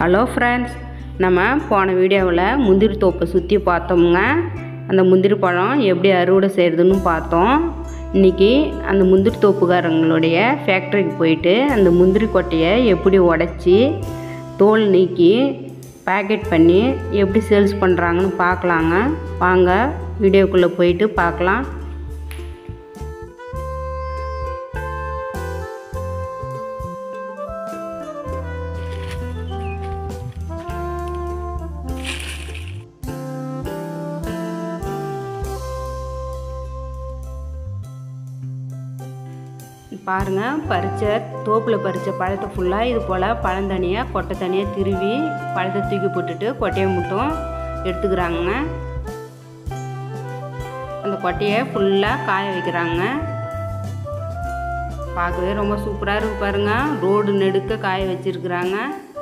Hello friends நம்ம போன வீடியோவில் முந்திரி தோப்பை சுற்றி பார்த்தோமுங்க அந்த முந்திரி பழம் எப்படி அறுவடை செய்கிறதுன்னு பார்த்தோம் இன்றைக்கி அந்த முந்திரி தோப்புக்காரங்களுடைய ஃபேக்ட்ரிக்கு போயிட்டு அந்த முந்திரி கொட்டையை எப்படி உடச்சி தோல் நீக்கி பேக்கெட் பண்ணி எப்படி சேல்ஸ் பண்ணுறாங்கன்னு பார்க்கலாங்க வாங்க வீடியோக்குள்ளே போயிட்டு பார்க்கலாம் பாருங்கள் பறித்த தோப்பில் பறித்த பழத்தை ஃபுல்லாக இது போல் பழம் தனியாக கொட்டை தனியாக திருவி பழத்தை தூக்கி போட்டுட்டு கொட்டையை மட்டும் எடுத்துக்கிறாங்க அந்த கொட்டையை ஃபுல்லாக காய வைக்கிறாங்க பார்க்கவே ரொம்ப சூப்பராக இருக்கு பாருங்க ரோடு நெடுக்க காய வச்சிருக்கிறாங்க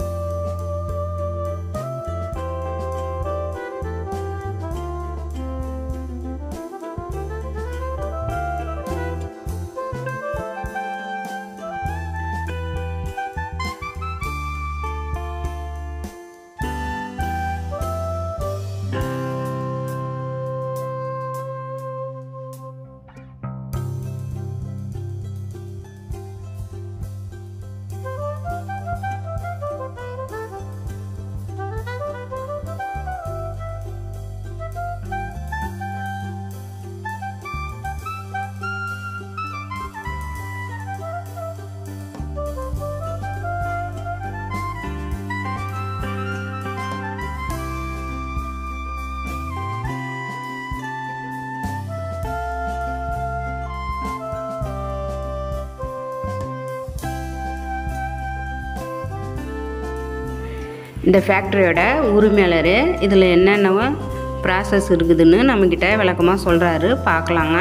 இந்த ஃபேக்ட்ரியோட உரிமையாளர் இதில் என்னென்ன ப்ராசஸ் இருக்குதுன்னு நம்மக்கிட்ட விளக்கமாக சொல்கிறாரு பார்க்கலாங்க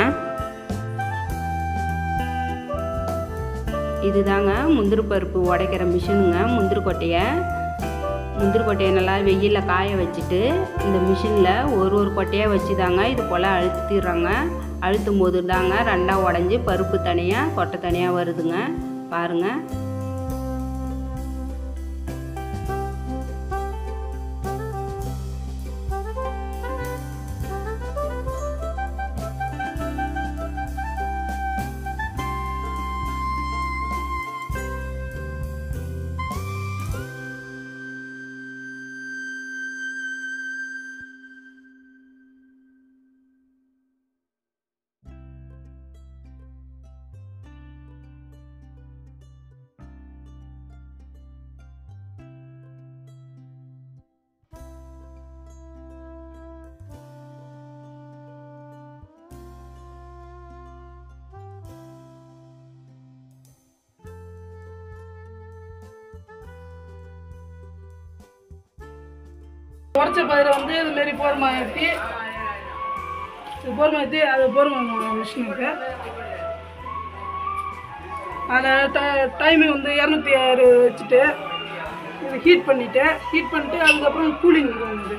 இதுதாங்க முந்திரி பருப்பு உடைக்கிற மிஷினுங்க முந்திரி கொட்டையை முந்திரி கொட்டையை நல்லா வெயிலில் காய வச்சுட்டு இந்த மிஷினில் ஒரு ஒரு கொட்டையாக வச்சு தாங்க இது போல் அழுத்திடுறாங்க அழுத்தும் போது தாங்க ரெண்டாக உடஞ்சி பருப்பு தனியாக கொட்டை தனியாக வருதுங்க பாருங்கள் உடச்ச பயிரை வந்து இது மாரி போர்மா ஏற்றி இது போர்மா ஏற்றி அது போர்மா மிஷின் இருக்கு அதில் ட டைமிங் வந்து இரநூத்தி ஆறு வச்சுட்டு இது ஹீட் பண்ணிவிட்டு ஹீட் பண்ணிட்டு அதுக்கப்புறம் கூலிங் வந்து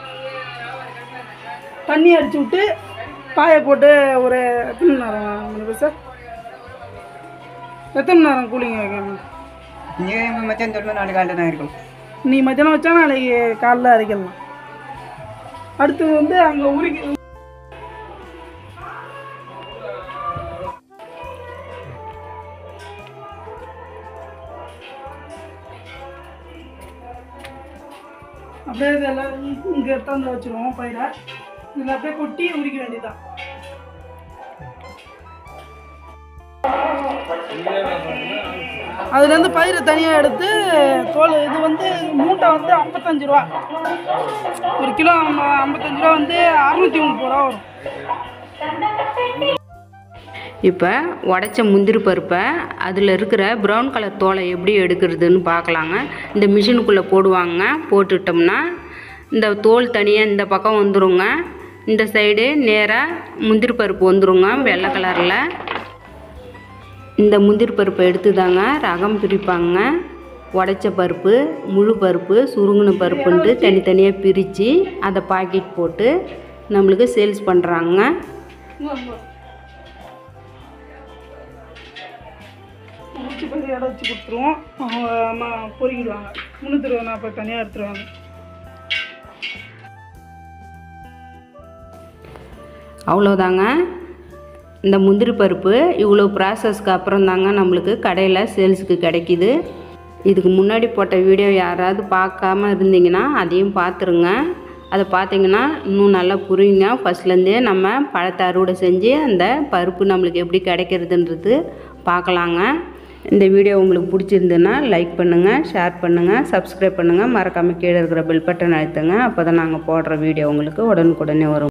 தண்ணி அடிச்சு விட்டு காய போட்டு ஒரு எத்தனை மணி நேரம் உங்களுக்கு சார் எத்தனை மணி நேரம் கூலிங் வைக்கணும் நீங்கள் மச்சான் சொல்லணும் நாலு காலில் தான் இருக்கும் நீ மத்தியானம் வச்சா நாளைக்கு காலைல அரைக்கலாம் அடுத்து வந்து அங்கே உருக்கி அப்படியே இதெல்லாம் இங்கே எடுத்தாந்து வச்சுருவோம் பயிரை இதில் அப்படியே கொட்டி உரிக்க வேண்டியதான் அதுலேருந்து பயிரை தனியாக எடுத்து தோல் இது வந்து மூட்டை வந்து ஐம்பத்தஞ்சு ரூபா ஒரு கிலோ ஐம்ப- ஐம்பத்தஞ்சு ரூபா வந்து அறுநூற்றி முப்பது ரூபா வரும் இப்போ உடைச்ச முந்திரி பருப்பை அதில் இருக்கிற ப்ரௌன் கலர் தோலை எப்படி எடுக்கிறதுன்னு பார்க்கலாங்க இந்த மிஷினுக்குள்ளே போடுவாங்க போட்டுட்டோம்னா இந்த தோல் தனியாக இந்த பக்கம் வந்துருங்க இந்த சைடு நேராக முந்திரி பருப்பு வந்துருங்க வெள்ளை கலரில் இந்த முந்திரி பருப்பை எடுத்து தாங்க ரகம் பிரிப்பாங்க உடைச்ச பருப்பு முழு பருப்பு சுருங்கின பருப்புன்ட்டு தனித்தனியாக பிரித்து அதை பாக்கெட் போட்டு நம்மளுக்கு சேல்ஸ் பண்ணுறாங்க இங்க வந்து. பச்சை பயிறு இடம் வச்சு கொடுத்துருவோம் அவங்க அம்மா பொறுக்கிடுவாங்க முந்நூற்றி இருபது நாற்பது தனியாக எடுத்துருவாங்க அவ்வளோதாங்க இந்த முந்திரி பருப்பு இவ்வளோ ப்ராசஸ்க்கு அப்புறம் தாங்க நம்மளுக்கு கடையில் சேல்ஸுக்கு கிடைக்கிது இதுக்கு முன்னாடி போட்ட வீடியோ யாராவது பார்க்காம இருந்தீங்கன்னா அதையும் பார்த்துருங்க அதை பார்த்தீங்கன்னா இன்னும் நல்லா புரியுங்க ஃபஸ்ட்லேருந்தே நம்ம பழத்தை அறுவடை செஞ்சு அந்த பருப்பு நம்மளுக்கு எப்படி கிடைக்கிறதுன்றது பார்க்கலாங்க இந்த வீடியோ உங்களுக்கு பிடிச்சிருந்துன்னா லைக் பண்ணுங்கள் ஷேர் பண்ணுங்கள் சப்ஸ்கிரைப் பண்ணுங்கள் மறக்காமல் கீழே இருக்கிற பெல் பட்டன் அழுத்துங்க அப்போ தான் நாங்கள் போடுற வீடியோ உங்களுக்கு உடனுக்குடனே வரும்